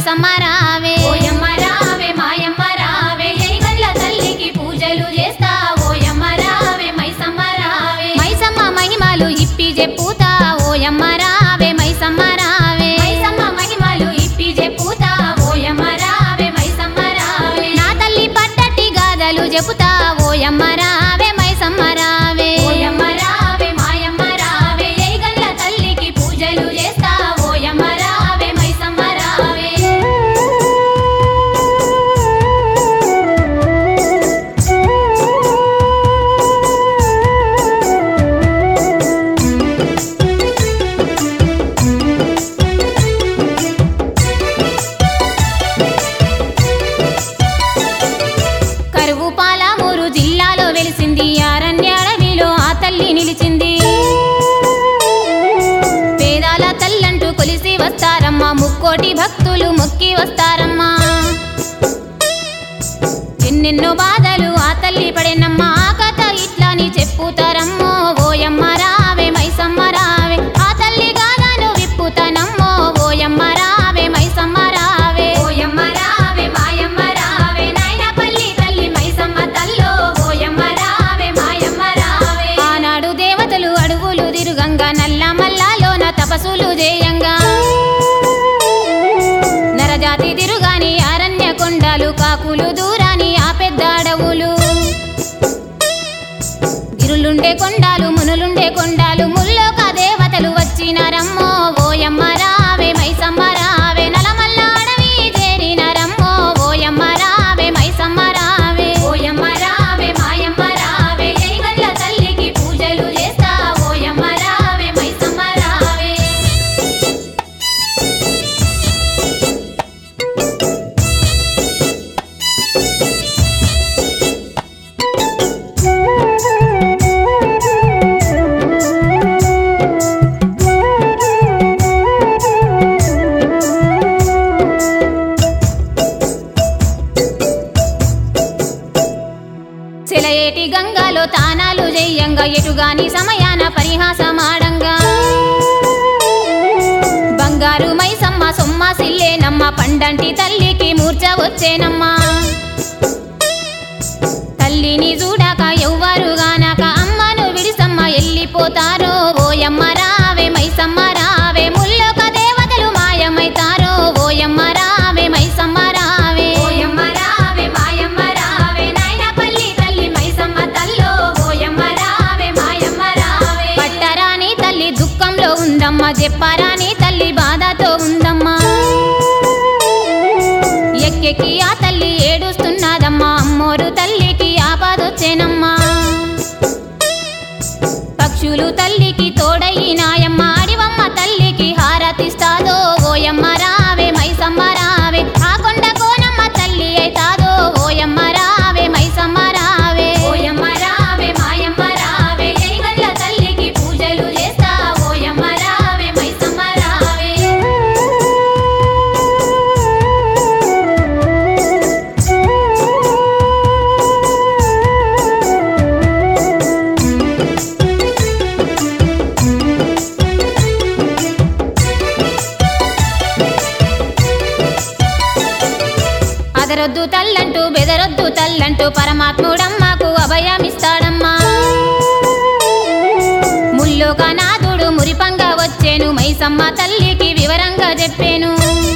మైసమ్మ రావే ఓయమ్మ రావే మాయమ్మ రావే ఎనిగండ్ల తల్లికి పూజలు చేస్తా ఓయమ్మ రావే మైసమ్మ రావే మైసమ్మ మహిమలు ఇప్పి చెప్పుతా ఓయమ్మ రావే మైసమ్మ రావే మైసమ్మ మహిమలు ఇప్పి చెప్పుతా ఓయమ్మ రావే మైసమ్మ రావే నా తల్లి పట్టటి గాథలు చెబుతా ఓయమ్మ రావే మైసమ్మ రావే ఓయమ్మ రావే మాయమ్మ రావే ఎనిగండ్ల తల్లికి పూజలు చేస్తా ఓయమ్మ రావే మైసమ్మ రావే కరువు పాలమూరు జిల్లాలో వెలిసింది అరణ్య అడవిలో ఆ తల్లి నిలిచింది పేదాల తల్లంటూ కొలిసి వస్తారమ్మా ముక్కోటి భక్తులు మొక్కి వస్తారమ్మా ఎన్నెన్నో బాధలు ఆ తల్లి పడేనమ్మా ఆ కథ ఇట్లాని చెప్పుతారమ్మో ఓయమ్మ రావే మైసమ్మ రావే ఆ తల్లి గాథను విప్పుతానమ్మో ఓయమ్మ రావే మైసమ్మ రావే ఓయమ్మ రావే మాయమ్మ రావే నాయనపల్లి తల్లి మైసమ్మ తల్లో ఓయమ్మ రావే మాయమ్మ రావే ఆనాడు దేవతలు అడుగులు తిరుగంగా నల్ల మల్లాలోన తపస్సులు చేయంగా నరజాతి తిరుగాని అరణ్య కొండలు కాకులు దూరాని ఆ పెద్ద అడవులు గిరులుండే కొండాలు మునులుండే కొండాలు ముల్లోక దేవతలు వచ్చినారమ్మో ఓయమ్మ రావే మైసమ్మ రావే నలమల్ల అడవి చేరినారమ్మో ఓయమ్మ రావే మైసమ్మ రావే ఓయమ్మ రావే మాయమ్మ రావే ఎనిగండ్ల తల్లికి పూజలు చేస్తా ఓయమ్మ రావే మైసమ్మ రావే సెలయేటి గంగలో తానాలు చెయ్యంగా ఎటుగాని సమయాన పరిహాసమాడంగా బంగారు మైసమ్మ సొమ్మ సిల్లేనమ్మ పండంటి తల్లికి మూర్ఛ వచ్చేనమ్మా తల్లిని చూడాక ఎవ్వరు గానాక అమ్మను విడిసమ్మ ఎల్లిపోతారో ఓయమ్మ రావే మైసమ్మ రావే ముల్లోక దేవతలు మాయమైతారో ఓయమ్మ రావే మైసమ్మ రావే ఓయమ్మ రావే మాయమ్మ రావే నాయనపల్లి తల్లి మైసమ్మ తల్లో ఓయమ్మ రావే మాయమ్మ రావే పట్టరాని తల్లి దుఃఖంలో ఉందమ్మా చెప్పరాని తల్లి బాధతో ఉందమ్మా ఎక్కెక్కి ఆ తల్లి ఏడుస్తున్నదమ్మా అమ్మోరు తల్లికి ఆపదొచ్చేనమ్మా పక్షులు తల్లికి తోడయినాయమ్మ అడివమ్మ తల్లికి హారతిస్తాదో ఓయమ్మ రావే మైసమ్మ రావే ఆ కొండ కోనమ్మ తల్లి అయితాదో ఓయమ్మ రావే మైసమ్మ రావే ఓయమ్మ రావే మాయమ్మ రావే ఎనిగండ్ల తల్లికి పూజలు చేస్తా ఓయమ్మ రావే మైసమ్మ రావే అదరొద్దు తల్లంటూ బెదరొద్దు తల్లంటూ పరమాత్ముడమ్మకు అభయమిస్తాడమ్మా ముల్లోక నాథుడు మురిపంగా వచ్చేను మైసమ్మ తల్లికి వివరంగా చెప్పేను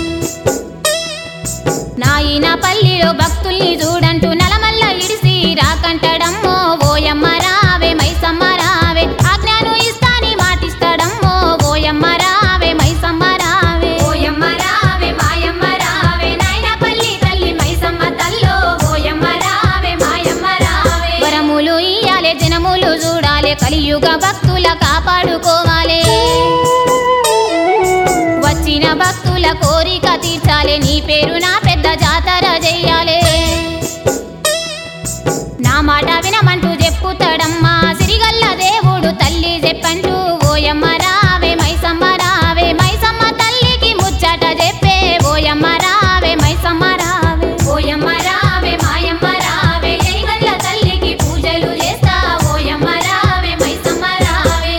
నాయిన పల్లిలో భక్తుల్ని చూడంటూ నలమల్ల ఇడిసి రాకంటడమ్మో ఓయమ్మ రావే మైసమ్మ రావే ఆజ్ఞాను ఇస్తాని మాటిస్తాడమ్మో ఓయమ్మ రావే మైసమ్మ రావే ఓయమ్మ రావే మాయమ్మ రావే నాయనపల్లి తల్లి మైసమ్మ తల్లో ఓయమ్మ రావే మాయమ్మ రావే వరములు ఇయ్యాలే జనములు చూడాలే కలియుగ భక్తుల కాపాడుకోవాలే వచ్చిన భక్తుల కోరిక తీర్చాలే నీ పేరు నా పెద్ద జాతర చెయ్యాలే నా మాట వినమంటూ చెప్పుతాడమ్మా సిరిగల్ల దేవుడు తల్లి చెప్పంటూ ఓయమ్మ రావే మైసమ్మ రావే మైసమ్మ తల్లికి ముచ్చట చెప్పే ఓయమ్మ రావే మైసమ్మ రావే ఓయమ్మ రావే మాయమ్మ రావే ఎనిగండ్ల తల్లికి పూజలు చేస్తా ఓయమ్మ రావే మైసమ్మ రావే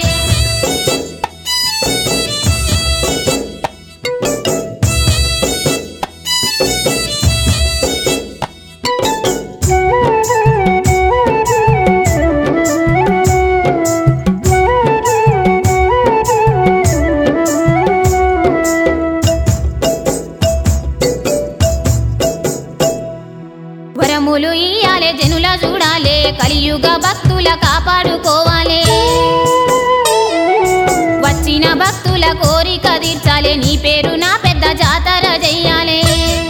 కలియుగ భక్తుల కాపాడుకోవాలే వచ్చిన భక్తుల కోరిక తీర్చాలే నీ పేరు నా పెద్ద జాతర చెయ్యాలే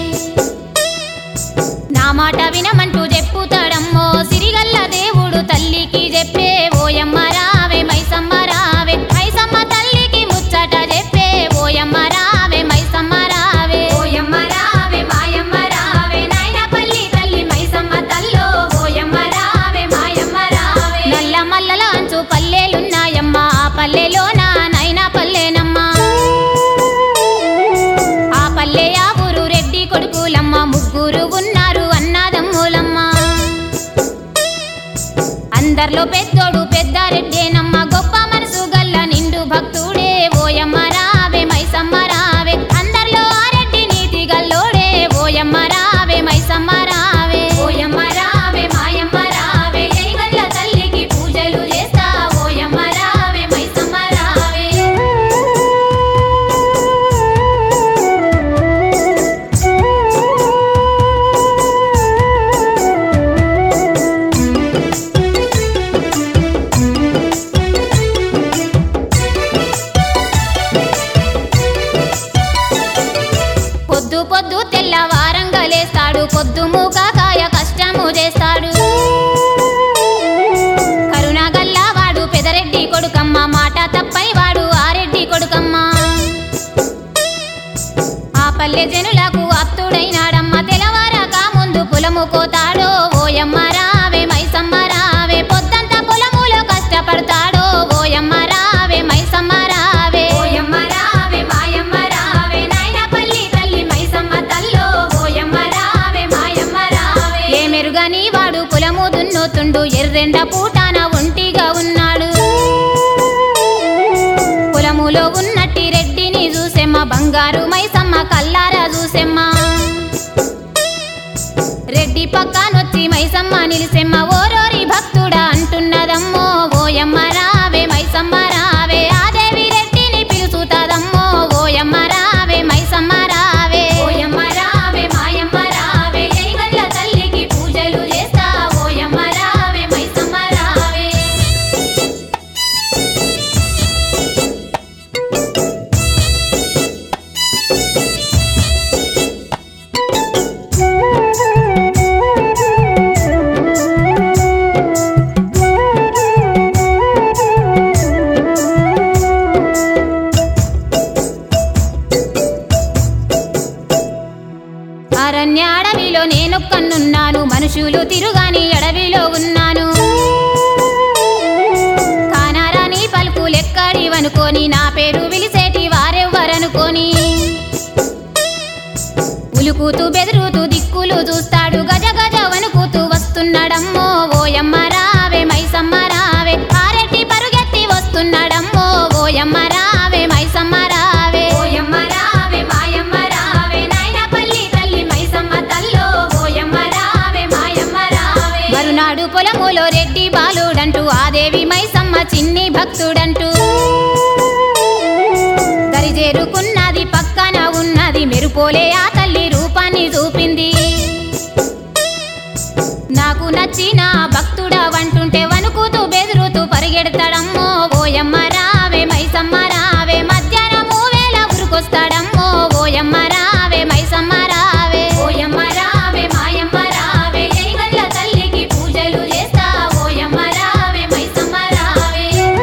నా మాట వినమంటూ చెప్పుతాడమ్మో సిరిగల్ల దేవుడు తల్లికి చెప్పే ఓయమ్మ రావే మైసమ్మ రావే మైసమ్మ తల్లికి ముచ్చట చెప్పే ఓయమ్మ రావే మైసమ్మ రావే ఓయమ్మ రావే మాయమ్మ రావే నాయనపల్లి తల్లి మైసమ్మ తల్లో ఓయమ్మ రావే మాయమ్మ రావే నల్ల మల్లల అంచు పల్లెలున్నాయమ్మా ఆ పల్లెలోన నైనా పల్లెనమ్మా ఆ పల్లె ఆ ఊరు రెడ్డి కొడుకులమ్మ ముగ్గురు ఉన్నారు అన్నదమ్ములమ్మ అందరిలో పెద్దోడు పెద్ద రెడ్డేనమ్మ గొప్ప మనసు గల్ల నిండు భక్తుడే ఓయమ్మ రావే మైసమ్మ రావే అందరిలో ఆ రెడ్డి నీతి గల్లోడే ఓయమ్మ రావే మైసమ్మ రావే ఓయమ్మ రావే మాయమ్మ రావే జైగల్ల తల్లికి పూజలు చేస్తా ఓయమ్మ రావే మైసమ్మ రావే పొద్దు పొద్దు తెల్లవారంగా లేస్తాడు పొద్దు మూకాకాయ కష్టము చేస్తాడు కరుణగల్లా వాడు పెదరెడ్డి కొడుకమ్మ మాట తప్పై వాడు ఆరెడ్డి కొడుకమ్మ ఆ పల్లె జనులకు అత్తుడైనాడమ్మ తెలవారక ముందు పొలము కోతాడో ఓయమ్మ రావే మైసమ్మ రావే పొద్దంతా పొలములో కష్టపడతాడో ఓయమ్మ రావే మైసమ్మ రావే ఓయమ్మ రావే మాయమ్మ రావే నాయనపల్లి తల్లి మైసమ్మ తల్లో ఓయమ్మ రావే మాయమ్మ రావే ఏ మెరుగని వాడు పొలము దున్నుతుండు ఎర్రెండ పూటాన ఒంటిగా ఉన్నాడు పొలములో ఉన్నట్టి రెడ్డిని చూసెమ్మ బంగారు మైసమ్మ కల్లారా చూసెమ్మ రెడ్డి పక్కనొచ్చి మైసమ్మ నిలిసెమ్మ ఓరోరి భక్తుడా అంటున్నదమ్మో ఓయమ్మ రావే మైసమ్మ రావే ఆదేవి రెడ్డిని పిలుచుతాదమ్మో ఓయమ్మ రావే మైసమ్మ రావే ఓయమ్మ రావే మాయమ్మ రావే జైగల్ల తల్లికి పూజలు చేస్తా ఓయమ్మ రావే మైసమ్మ రావే అరణ్య అడవిలో నేనొక్కనున్నాను మనుషులు తిరుగాని అడవిలో ఉన్నాను కానారాని పలుకులెక్కడివనుకొని నా పేరు పిలిసేటి వారెవ్వరనుకొని ఉలుకుతూ బెదురుతూ దిక్కులు చూస్తాడు గజ గజ వణుకుతూ వస్తున్నాడమ్మో ఓయమ్మ రావే మైసమ్మ రావే ఆరెడ్డి పరుగెత్తి వస్తున్నాడమ్మో ఓయమ్మ రావే మైసమ్మ రావే ఓయమ్మ రావే మాయమ్మ రావే నాయనపల్లి తల్లి మైసమ్మ తల్లో ఓయమ్మ రావే మాయమ్మ రావే మరునాడు పొలములో రెడ్డి బాలుడంటూ ఆదేవి మైసమ్మ చిన్ని భక్తుడంటూ దరిజేరుకున్నది పక్కన ఉన్నది మెరుపోలే ఆ తల్లి రూపాన్ని చూపింది నాకు నచ్చిన భక్తుడా వంటుంటే వణుకుతూ బెదురుతూ పరిగెడతాడమ్మో ఓయమ్మ రావే మైసమ్మ రావే మధ్యాహ్నము వేళ ఉరుకొస్తాడమ్మో ఓయమ్మ రావే మైసమ్మ రావే ఓయమ్మ రావే మాయమ్మ రావే జైగల్ల తల్లికి పూజలు చేస్తా ఓయమ్మ రావే మైసమ్మ రావే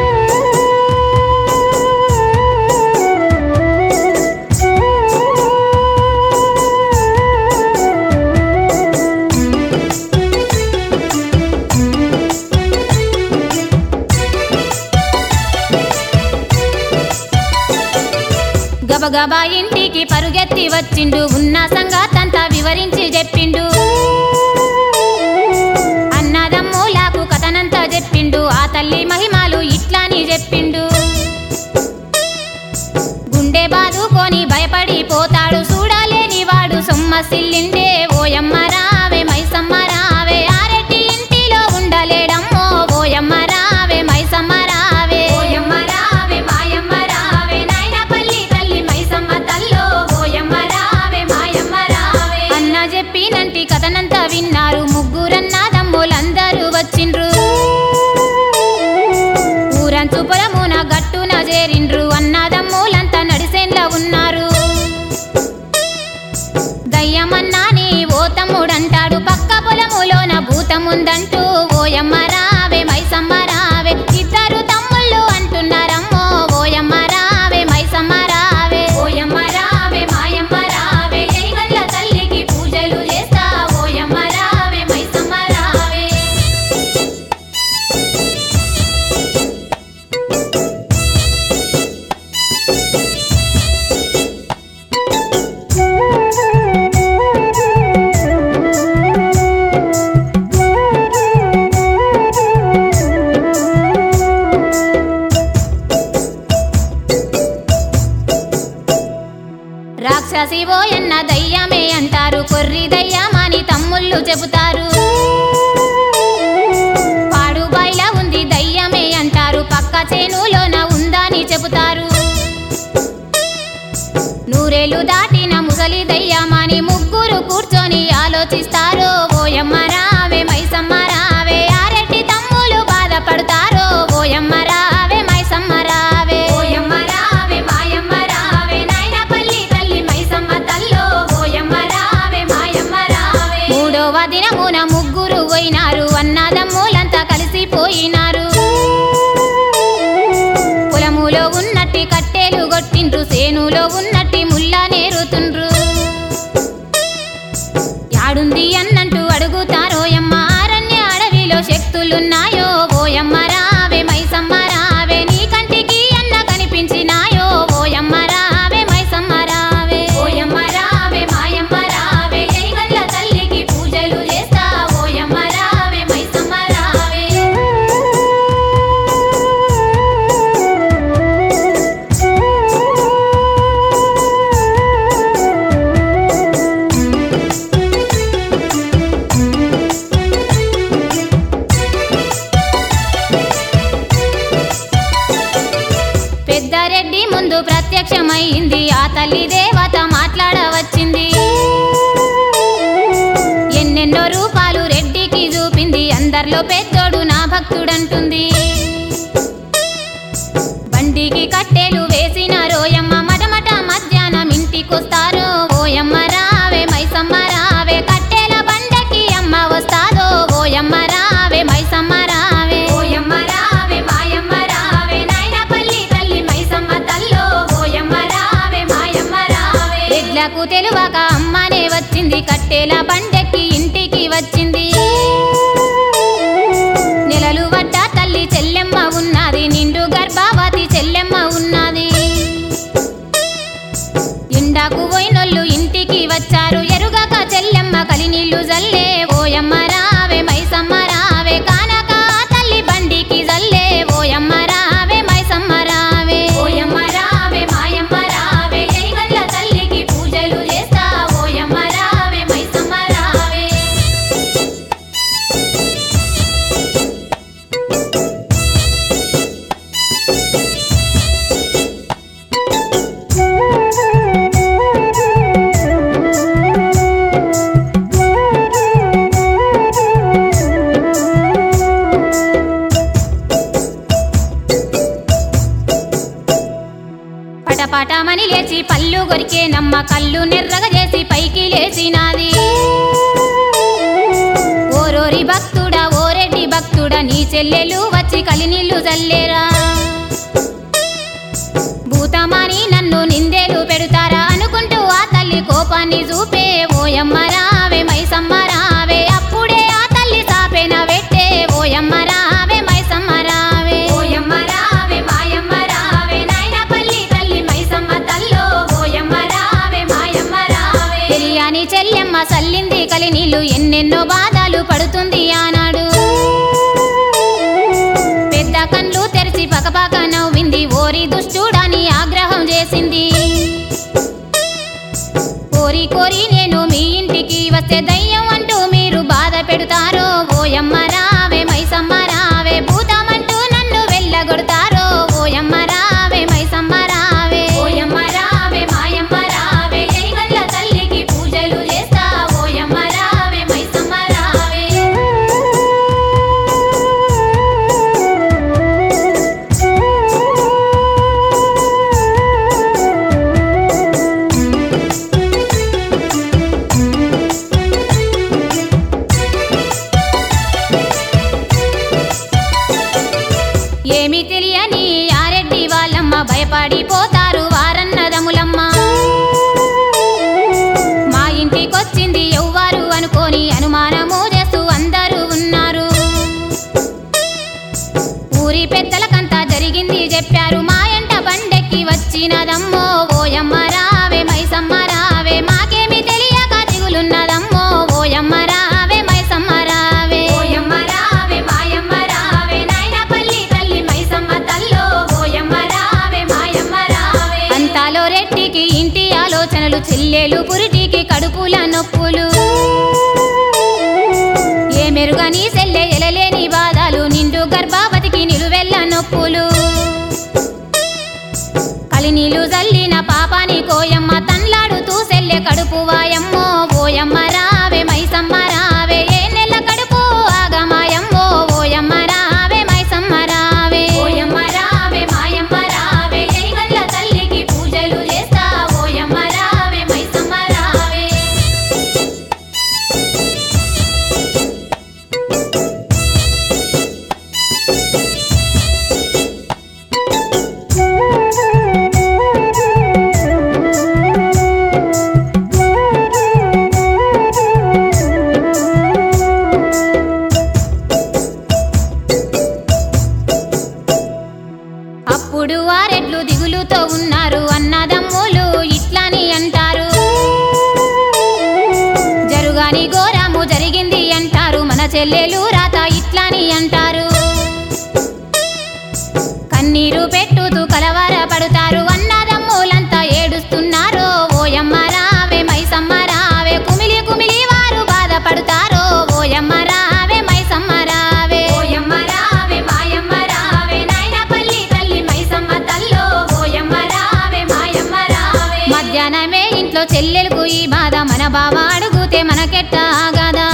గబగబా ఇంటికి పరుగెత్తి వచ్చిండు ఉన్న సంగతంతా వివరించి చెప్పిండు అన్నదమ్ములకు కథనంతా చెప్పిండు ఆ తల్లి మహిమాలు ఇట్లాని చెప్పిండు గుండె బాదుకొని భయపడి పోతాడు చూడలేని వాడు సొమ్మసిల్లిండే ఓయమ్మ రావే మైసమ్మ రావే ఆరెడ్డి ఇంటిలో ఉండలేడమ్మో ఓయమ్మ రావే మైసమ్మ రావే ఓయమ్మ రావే మాయమ్మ రావే నాయనపల్లి తల్లి మైసమ్మ తల్లో ఓయమ్మ రావే మాయమ్మ రావే అన్న చెప్పినంటి కథనంతా విన్నారు ముగ్గురన్న తమ్ములందరూ వచ్చిండ్రు దయ్యమన్నా నీ ఓ తమ్ముడంటాడు పక్క పొలములోన భూతముందంటూ ఓయమ్మ రావే మైసమ్మ రావే ఇద్దరు తమ్ముళ్ళు అంటున్నారమ్మో ఓయమ్మ రావే మైసమ్మ రావే ఓయమ్మ రావే మాయమ్మ రావే జైగల్ల తల్లికి పూజలు చేస్తా ఓయమ్మ రావే మైసమ్మ రావే రాక్షసి ఓయన్న దయ్యమే అంటారు కొర్రి దయ్యమని తమ్ముళ్ళు చెబుతారు పాడు బయల ఉంది దయ్యమే అంటారు పక్క చేనులోన ఉందని చెబుతారు నూరేలు దాటిన ముసలి దయ్యమని ముగ్గురు కూర్చొని ఆలోచిస్తారు ఓయమ్మ రావే మైసమ్మ రావే ఆరెడ్డి తమ్ములు బాధపడతారు ఓయమ్మ రావే మైసమ్మ రావే ఓయమ్మ రావే మాయమ్మ రావే నాయనపల్లి తల్లి మైసమ్మ తల్లో ఓయమ్మ రావే మాయమ్మ రావే మూడవ దినమున ముగ్గురు పోయినారు అన్నదమ్ములంతా కలిసిపోయినారు పొలములో ఉన్నట్టి కట్టెలు కొట్టిండ్రు సేనులో ఉన్నట్టి ముళ్ళ నేరుతుండ్రు యాడుంది అన్నంటూ అడుగుతారోయమ్మ అరణ్య అడవిలో శక్తులున్నాయో ఓయమ్మ రావే మైసమ్మ రావే నీ కంటికి అన్న కనిపించినాయో ఓయమ్మ రావే మైసమ్మ రావే ఓయమ్మ రావే మాయమ్మ రావే జైగల్ల తల్లికి పూజలు చేస్తా ఓయమ్మ రావే మైసమ్మ రావే పెద్దారెడ్డి ముందు ప్రత్యక్షమైంది ఆ తల్లి దేవత మాట్లాడవచ్చింది ఎన్నెన్నో రూపాలు రెడ్డికి చూపింది అందరిలో పెద్దోడు నా భక్తుడంటుంది బండికి కట్టెలు వేసిన రోయమ్మ మటమట మధ్యాహ్నం ఇంటికొస్తారో ఓయమ్మ రావే మైసమ్మ రావే కట్టెల బండకి అమ్మ వస్తాదో ఓయమ్మ రావే మైసమ్మ రావే ఓయమ్మ రావే మాయమ్మ రావే నాయనపల్లి తల్లి మైసమ్మ తల్లో ఓయమ్మ రావే మాయమ్మ రావే ఎడ్లకు తెలువక అమ్మనే వచ్చింది కట్టెల బండెక్కి ఇంటికి వచ్చింది నెలలు వడ్డ తల్లి చెల్లెమ్మ ఉన్నది నిండు గర్భావతి చెల్లెమ్మ ఉన్నది ఎండాకు పోయినోళ్ళు ఇంటికి వచ్చారు ఎరుగక చెల్లెమ్మ కలినీళ్ళు జల్లే ఓయమ్మ రావే మైసమ్మ రావే కానక ఆ తల్లి బండికి జల్లే ఓయమ్మ రావే మైసమ్మ రావే ఓయమ్మ రావే మాయమ్మ రావే జైగల్ల తల్లికి పూజలు చేస్తా ఓయమ్మ రావే మైసమ్మ రావే పటపటమని లేచి పళ్ళు కొరికే నమ్మ కళ్ళు నెర్రగ చేసి పైకి లేచినాది ఓరోరి భక్తుడా ఓరెడ్డి భక్తుడా నీ చెల్లెలు వచ్చి కలినీళ్ళు చల్లేరా భూతమాని నన్ను నిందేలు పెడతారా అనుకుంటూ ఆ తల్లి కోపాన్ని చూపే ఓయమ్మ రావే మైసమ్మ రావే అప్పుడే ఆ తల్లి సాపెన పెట్టే ఓయమ్మ రావే మైసమ్మ రావే ఓయమ్మ రావే మాయమ్మ రావే నాయనపల్లి తల్లి మైసమ్మ తల్లో ఓయమ్మ రావే మాయమ్మ రావే బిర్యానీ చెల్లెమ్మ సల్లింది కలి నీళ్ళు ఎన్నెన్నో బాధలు పడుతుంది ఆనాడు పెద్ద కళ్ళు తెరిచి పకపక నవ్వింది ఓరి దుష్టుడని ఆగ్రహం చేసింది కోరి కోరి నేను మీ ఇంటికి వస్తే దయ్యం అంటూ మీరు బాధ పెడతారో ఓయమ్మ రావే మైసమ్మ రావే భూతమంటూ నన్ను వెళ్ళగొడతారో ఓయమ్మ రావే మైసమ్మ రావే ఓయమ్మ రావే మాయమ్మ రావే జైగల్ల తల్లికి పూజలు చేస్తా ఓయమ్మ రావే మైసమ్మ రావే పిల్లలు పురిటికి కడుపుల నొప్పులు ఏ మెరుగని సెల్లె ఎలలేని బాధలు నిండు గర్భావతికి నిలువెల్ల నొప్పులు కలినీలు జల్లిన పాపాని కోయమ్మ తన్లాడుతూ సెల్లె కడుపు వాయమ్మో ఓయమ్మ రావే మైసమ్మ రావే ఏ నెల కడుపు ఆగమాయమ్మో ఓయమ్మ రావే మైసమ్మ రావే ఓయమ్మ రావే మాయమ్మ రావే జైగల్ల తల్లికి పూజలు చేస్తా ఓయమ్మ రావే మైసమ్మ రావే అప్పుడు వారెడ్లు దిగులుతో ఉన్నారు అన్నదమ్ములు ఇట్లని అంటారు జరుగాని ఘోరము జరిగింది అంటారు మన చెల్లెలు రాత ఇట్లని అంటారు కన్నీరు పెట్టుతూ కలవర పడుతారు అన్నదమ్ములంతా ఏడుస్తున్నారు ఓయమ్మ రావే మైసమ్మ రావే కుమిలి కుమిలి వారు బాధపడుతారో ఓయమ్మ రావే మైసమ్మ రావే ఓయమ్మ రావే మాయమ్మ రావే నాయనపల్లి తల్లి మైసమ్మ తల్లో ఓయమ్మ రావే మాయమ్మ రావే మధ్యాహ్నమే ఇంట్లో చెల్లెలకు ఈ బాధ మన బావ అడుగుతే మనకెట్టా గదా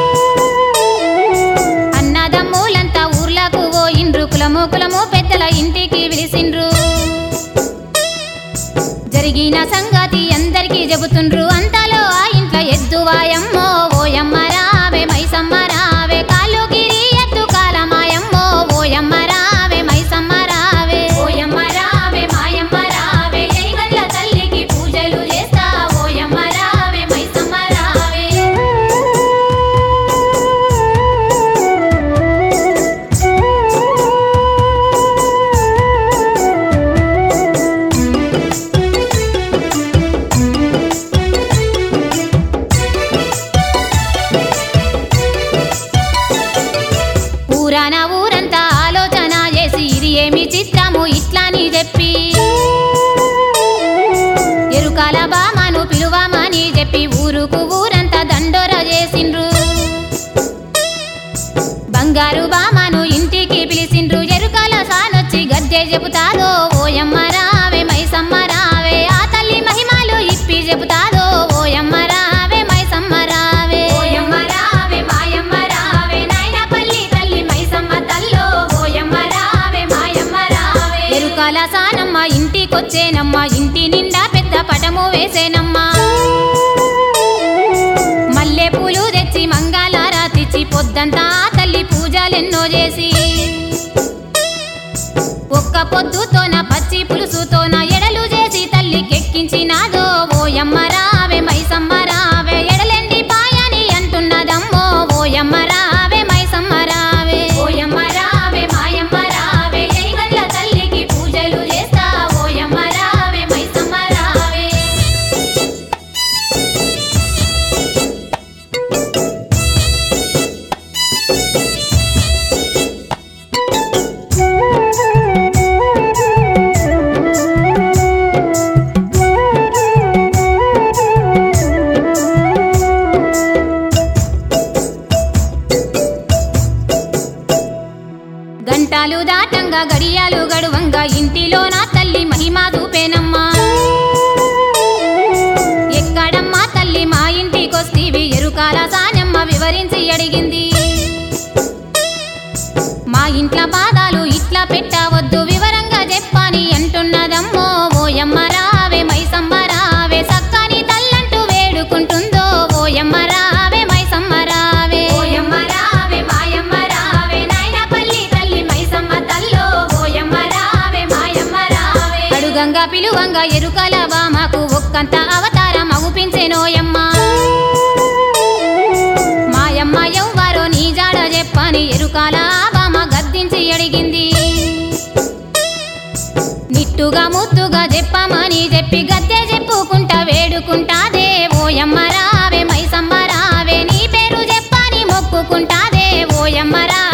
అన్నదమ్ములంతా ఊర్లకు పోయిండ్రు కులము కులము పెద్దల ఇంటికి పిలిసిండ్రు జరిగిన సంగతి అందరికీ చెబుతుండ్రు అంతలో ఆ ఇంట్లో ఎద్దు వాయమ్మో ఓయమ్మ రావే మైసమ్మ రావే కాలు గిరి ఎద్దు కాలమాయమ్మో ఓయమ్మ రావే మైసమ్మ రావే ఓయమ్మ రావే మాయమ్మ రావే జైగల్ల తల్లికి పూజలు చేస్తా ఓయమ్మ రావే మైసమ్మ రావే ఊరాన ఊరంతా ఆలోచన చేసి ఇది ఏమి చిత్రము ఇట్లాని చెప్పి ఎరుకాల బామను పిలువమని చెప్పి ఊరుకు ఊరంతా దండోర చేసిండ్రు బంగారు బామను ఇంటికి పిలిచిండ్రు ఎరుకాల సానొచ్చి గద్దె చెబుతాదో ఓయమ్మ రావే మైసమ్మ రావే ఆ తల్లి మహిమాలు ఇప్పి చెబుతాదో ఓయమ్మ రావే మైసమ్మ రావే ఓయమ్మ రావే మాయమ్మ రావే నాయనపల్లి తల్లి మైసమ్మ తల్లో ఓయమ్మ రావే మాయమ్మ రావే ఎరుకాల సానమ్మ ఇంటికొచ్చేనమ్మ ఇంటి నిండా పెద్ద పటము వేసేనమ్మా మల్లె పూలు తెచ్చి మంగళారాతిచ్చి పొద్దంతా ఆ తల్లి పూజలెన్నో చేసి ఒక్క పొద్దుతోన పచ్చి పులుసుతోన ఎడలు చేసి తల్లికెక్కించినాదో ఓయమ్మ రావే మైసమ్మ రావే ఎడలెండి పాయని అంటున్నదమ్మో ఓయమ్మ రావే మైసమ్మ రావే ఓయమ్మ రావే మాయమ్మ రావే జైగల్ల తల్లికి పూజలు చేస్తా ఓయమ్మ రావే మైసమ్మ రావే గంటాలు దాటంగా గడియాలు గడువంగా ఇంటిలో నా తల్లి మహిమా చూపేనమ్మా ఎక్కడమ్మా తల్లి మా ఇంటికొస్తీవి ఎరుకాల సానమ్మ వివరించి అడిగింది మా ఇంట్ల పాదాలు ఇట్లా పెట్టవద్దు వివరంగా చెప్పని అంటున్నదమ్మో ఓయమ్మ రావే మైసమ్మ రావే సక్కని తల్లంటూ వేడుకుంటుందో ఓయమ్మ రావే మైసమ్మ రావే ఓయమ్మ రావే మాయమ్మ రావే నాయనపల్లి తల్లి మైసమ్మ తల్లో ఓయమ్మ రావే మాయమ్మ రావే అడుగంగా పిలువంగా ఎరుకల బామకు ఒక్కంత అవతారం అగుపించెనోయమ్మ మాయమ్మ ఎవ్వరో నీ జాడ చెప్పని ఎరుకాల బామ గద్దించి అడిగింది నిట్టుగా ముత్తుగా చెప్పమని చెప్పి గద్దె చెప్పుకుంటా వేడుకుంటాదే ఓయమ్మ రావే మైసమ్మ రావే నీ పేరు చెప్పని మొక్కుకుంటాదే ఓయమ్మ రావే